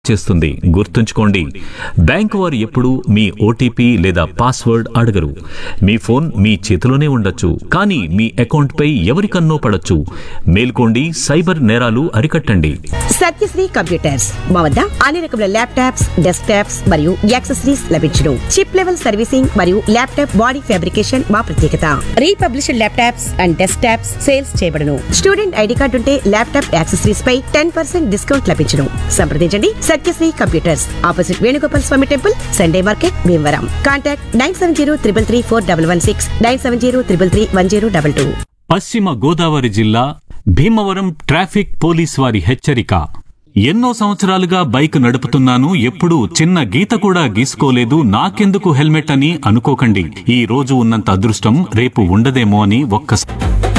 చేస్తుంది గుర్తుంచుకోండి బ్యాంక్ వారు ఎప్పుడూ మీ ఓటీపీ లేదా పాస్వర్డ్ అడగరు మీ ఫోన్ మీ చేతిలోనే ఉండొచ్చు కానీ మీ అకౌంట్పై ఎవరికన్నో పడొచ్చు మేల్కోండి సైబర్ నేరాలు అరికట్టండి సత్యశ్రీ కంప్యూటర్స్ మా వద్ద అన్ని రకముల ల్యాప్టాప్స్ డెస్క్ టాప్స్ మరియు యాక్సెసరీస్ లభించును చిప్ లెవెల్ సర్వీసింగ్ మరియు ల్యాప్టాప్ బాడీ ఫ్యాబ్రికేషన్ మా ప్రత్యేకత republished laptops and desktops sales చేయబడును స్టూడెంట్ ఐడి కార్డు ఉంటే ల్యాప్టాప్ యాక్సెసరీస్ పై టెన్ పర్సెంట్ డిస్కౌంట్ లభించును సంప్రదించండి Satyasri computers opposite Venugopal Swamy temple Sunday market Bhimavaram contact nine seven zero triple three four double one six nine seven zero triple three one zero double two Paschima Godavari జిల్లా Bhimavaram traffic police వారి హెచ్చరిక ఎన్నో సంవత్సరాలుగా bike నడుపుతున్నాను ఎప్పుడూ చిన్న గీత కూడా గీసుకోలేదు నాకెందుకు హెల్మెట్ అని అనుకోకండి ఈ రోజు ఉన్నంత అదృష్టం రేపు ఉండదేమో అని ఒక్కసారి